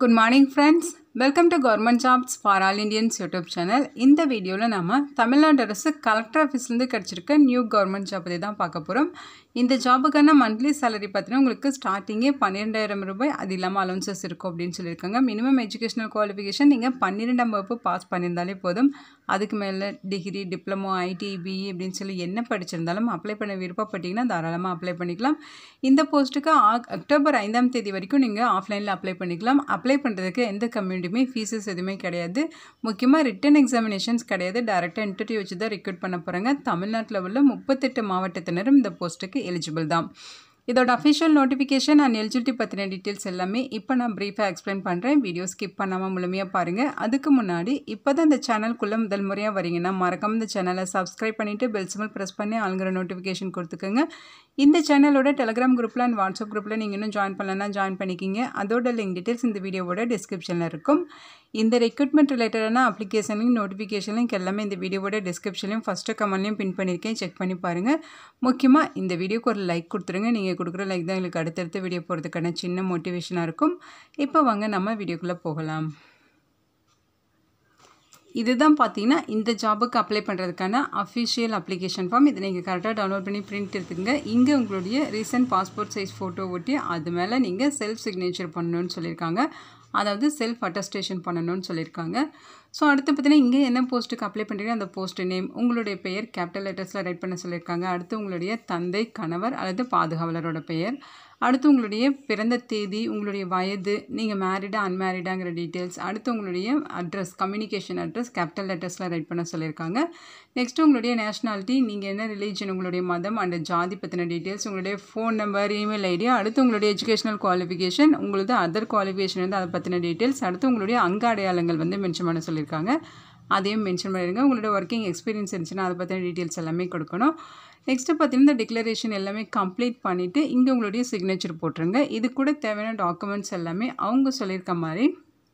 good morning friends welcome to government jobs for all Indians YouTube channel இந்த வீடியோவில் நம்ம தமிழ்நாடு அரசு கலெக்டர் ஆஃபீஸ்லேருந்து கிடச்சிருக்க நியூ கவர்மெண்ட் ஜாப் பற்றி தான் பார்க்க போகிறோம் இந்த ஜாபுக்கான மந்த்லி சேலரி பார்த்தீங்கன்னா உங்களுக்கு ஸ்டார்டிங்கே பன்னிரெண்டாயிரம் ரூபாய் அது இல்லாமல் அலவன்சஸ் இருக்கும் அப்படின்னு சொல்லியிருக்காங்க மினிமம் எஜுகேஷனல் குவாலிஃபிகேஷன் நீங்கள் பன்னிரெண்டாம் வகுப்பு பாஸ் பண்ணியிருந்தாலே போதும் அதுக்கு மேலே டிகிரி டிப்ளமோ ஐடி பிஇ அப்படின்னு சொல்லி என்ன படிச்சிருந்தாலும் அப்ளை பண்ண விருப்பப்பட்டீங்கன்னா தாராளமாக அப்ளை பண்ணிக்கலாம் இந்த போஸ்ட்டுக்கு அக்டோபர் ஐந்தாம் தேதி வரைக்கும் நீங்கள் ஆஃப்லைனில் அப்ளை பண்ணிக்கலாம் அப்ளை பண்ணுறதுக்கு எந்த கம்யூனிட்டியுமே ஃபீஸஸ் எதுவுமே கிடையாது முக்கியமாக ரிட்டன் எக்ஸாமினேஷன்ஸ் கிடையாது டேரெக்டாக இன்டர்வியூ வச்சு தான் ரெக்ரூட் பண்ண போகிறாங்க தமிழ்நாட்டில் உள்ள முப்பத்தெட்டு மாவட்டத்தினரும் இந்த போஸ்ட்டுக்கு எலிஜிபிள் தான் இதோட அஃபிஷியல் நோட்டிஃபிகேஷன் அண்ட் எலிஜிபிலிட்டி பற்றின டீட்டெயில்ஸ் எல்லாமே இப்போ நான் ப்ரீஃபாக எக்ஸ்பிளைன் பண்ணுறேன் வீடியோ ஸ்கிப் பண்ணாமல் முழுமையாக பாருங்கள் அதுக்கு முன்னாடி இப்போ தான் இந்த சேனல்குள்ளே முதல் முறையாக வரீங்கன்னா மறக்காம இந்த சேனலை சப்ஸ்கிரைப் பண்ணிவிட்டு பெல் சிம்பிள் ப்ரெஸ் பண்ணி ஆளுங்கிற நோட்டிஃபிகேஷன் கொடுத்துக்கோங்க இந்த சேனலோட டெலிகிராம் குரூப்பில் அண்ட் வாட்ஸ்அப் குரூப்பில் நீங்கள் இன்னும் ஜாயின் பண்ணலன்னா ஜாயின் பண்ணிக்கிங்க அதோட லிங்க் டீட்டெயில்ஸ் இந்த வீடியோவோட டிஸ்கிரிப்ஷனில் இருக்கும் இந்த ரெக்ரூட்மெண்ட் ரிலேட்டடான அப்ளிகேஷன்லையும் நோட்டிஃபிகேஷன்லையும் எல்லாமே இந்த வீடியோவோட டிஸ்கிரிப்ஷன்லையும் ஃபஸ்ட்டு கமெண்ட்லையும் பின் பண்ணியிருக்கேன் செக் பண்ணி பாருங்கள் முக்கியமாக இந்த வீடியோக்கு ஒரு லைக் கொடுத்துருங்க நீங்கள் கொடுக்குற லைக் தான் எங்களுக்கு அடுத்தடுத்த வீடியோ போகிறதுக்கான சின்ன மோட்டிவேஷனாக இருக்கும் இப்போ வாங்க நம்ம வீடியோக்குள்ளே போகலாம் இதுதான் பார்த்தீங்கன்னா இந்த ஜாபுக்கு அப்ளை பண்ணுறதுக்கான அஃபிஷியல் அப்ளிகேஷன் ஃபார்ம் இதை நீங்கள் கரெக்டாக டவுன்லோட் பண்ணி பிரிண்ட் எடுத்துக்கங்க இங்கே உங்களுடைய ரீசன்ட் பாஸ்போர்ட் சைஸ் ஃபோட்டோ ஒட்டி அது மேலே நீங்கள் செல்ஃப் சிக்னேச்சர் பண்ணணும்னு சொல்லியிருக்காங்க அதாவது செல்ஃப் அட்டஸ்டேஷன் பண்ணணும்னு சொல்லியிருக்காங்க ஸோ அடுத்து பார்த்தீங்கன்னா இங்கே என்ன போஸ்ட்டுக்கு அப்ளை பண்ணுறீங்க அந்த போஸ்ட் நேம் உங்களுடைய பெயர் கேபிட்டல் லெட்டர்ஸில் ரைட் பண்ண சொல்லியிருக்காங்க அடுத்து உங்களுடைய தந்தை கணவர் அல்லது பாதுகாவலரோட பெயர் அடுத்து உங்களுடைய பிறந்த தேதி உங்களுடைய வயது நீங்கள் மேரிடா அன்மேரிடாங்கிற டீட்டெயில்ஸ் அடுத்து உங்களுடைய அட்ரஸ் கம்யூனிகேஷன் அட்ரஸ் கேபிட்டல் லெட்டர்ஸில் ரைட் பண்ண சொல்லியிருக்காங்க நெக்ஸ்ட் உங்களுடைய நேஷ்னாலிட்டி நீங்கள் என்ன ரிலீஜன் உங்களுடைய மதம் அண்ட் ஜாதி பற்றின டீட்டெயில்ஸ் உங்களுடைய ஃபோன் நம்பர் இமெயில் ஐடி அடுத்து உங்களுடைய எஜுகேஷனல் குவாலிஃபிகேஷன் உங்களது அதர் குவாலிஃபிகேஷன் வந்து அதை பற்றின டீட்டெயில்ஸ் அடுத்து உங்களுடைய அங்க அடையாளங்கள் வந்து மென்ஷன் பண்ண சொல்லியிருக்காங்க அதையும் மென்ஷன் பண்ணிடுங்க உங்களோட ஒர்க்கிங் எக்ஸ்பீரியன்ஸ் இருந்துச்சுன்னா அதை பற்றின டீட்டெயில்ஸ் எல்லாமே கொடுக்கணும் நெக்ஸ்ட்டு பார்த்தீங்கன்னா இந்த டிக்ளரேஷன் எல்லாமே கம்ப்ளீட் பண்ணிவிட்டு இங்கே உங்களுடைய சிக்னேச்சர் போட்டுருங்க இது கூட தேவையான டாக்குமெண்ட்ஸ் எல்லாமே அவங்க சொல்லியிருக்க மாதிரி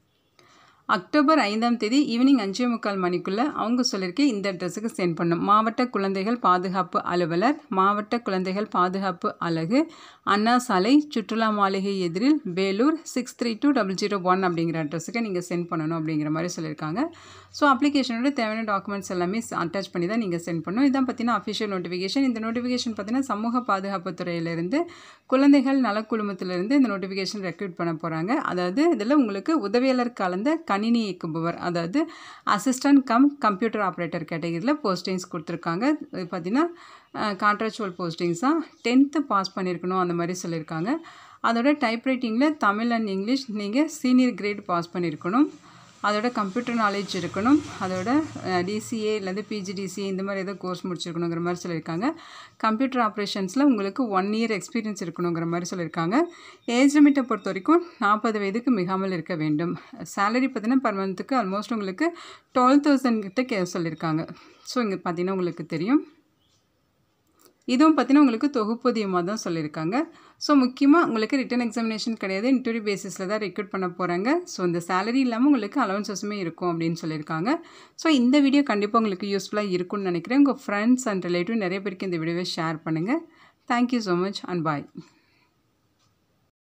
அக்டோபர் ஐந்தாம் தேதி ஈவினிங் அஞ்சே முக்கால் மணிக்குள்ளே அவங்க சொல்லியிருக்க இந்த அட்ரஸுக்கு சென்ட் பண்ணும் மாவட்ட குழந்தைகள் பாதுகாப்பு அலுவலர் மாவட்ட குழந்தைகள் பாதுகாப்பு அலகு அண்ணா சாலை சுற்றுலா மாளிகை எதிரில் Vellore six three two double zero one அப்படிங்கிற அட்ரஸுக்கு நீங்கள் சென்ட் பண்ணணும் அப்படிங்கிற மாதிரி சொல்லியிருக்காங்க ஸோ அப்ளிகேஷனோட தேவையான டாக்குமெண்ட்ஸ் எல்லாமே அட்டாச் பண்ணி தான் நீங்கள் சென்ட் பண்ணணும் இதான் பார்த்தீங்கன்னா அஃபிஷியல் நோட்டிஃபிகேஷன் இந்த நோட்டிஃபிகேஷன் பார்த்தீங்கன்னா சமூக பாதுகாப்பு துறையிலிருந்து குழந்தைகள் நலக்குழுமத்திலிருந்து இந்த நோட்டிஃபிகேஷன் ரெக்ரூட் பண்ண போகிறாங்க அதாவது இதில் உங்களுக்கு உதவியாளர் கலந்த கணினி இயக்குபவர் அதாவது அசிஸ்டன்ட் கம் கம்ப்யூட்டர் ஆப்ரேட்டர் கேட்டகரியில் போஸ்டிங்ஸ் கொடுத்துருக்காங்க இது பார்த்தீங்கன்னா கான்ட்ராக்சுவல் போஸ்டிங்ஸ் தான் டென்த்து பாஸ் பண்ணியிருக்கணும் அந்த மாதிரி சொல்லியிருக்காங்க அதோட டைப்ரைட்டிங்கில் தமிழ் அண்ட் இங்கிலீஷ் நீங்கள் சீனியர் கிரேட் பாஸ் பண்ணியிருக்கணும் அதோட கம்ப்யூட்டர் நாலேஜ் இருக்கணும் அதோட டிசிஏ இல்லது பிஜிடிசிஏ இந்த மாதிரி ஏதோ கோர்ஸ் முடிச்சிருக்கணுங்கிற மாதிரி சொல்லியிருக்காங்க கம்ப்யூட்டர் ஆப்ரேஷன்ஸில் உங்களுக்கு ஒன் இயர் எக்ஸ்பீரியன்ஸ் இருக்கணுங்கிற மாதிரி சொல்லியிருக்காங்க ஏஜ் லிமிட்டை பொறுத்த வரைக்கும் நாற்பது வயதுக்கு மிகாமல் இருக்க வேண்டும் சேலரி பார்த்தீங்கன்னா பர் மந்த்துக்கு ஆல்மோஸ்ட் உங்களுக்கு டுவெல் தௌசண்ட் கிட்ட கே சொல்லியிருக்காங்க ஸோ இங்கே பார்த்தீங்கன்னா உங்களுக்கு தெரியும் இதுவும் பார்த்தீங்கன்னா உங்களுக்கு தொகுப்பூதியமாக தான் சொல்லியிருக்காங்க ஸோ முக்கியமாக உங்களுக்கு ரிட்டன் எக்ஸாமினேஷன் கிடையாது இன்டர்வியூ பேசிஸில் தான் ரெக்ரூட் பண்ண போகிறாங்க ஸோ இந்த சேலரி இல்லாமல் உங்களுக்கு அலவன்சஸுமே இருக்கும் அப்படின்னு சொல்லியிருக்காங்க ஸோ இந்த வீடியோ கண்டிப்பாக உங்களுக்கு யூஸ்ஃபுல்லாக இருக்கும்னு நினைக்கிறேன் உங்கள் ஃப்ரெண்ட்ஸ் அண்ட் ரிலேட்டிவ் நிறைய பேருக்கு இந்த வீடியோவை ஷேர் பண்ணுங்கள் thank you so much and bye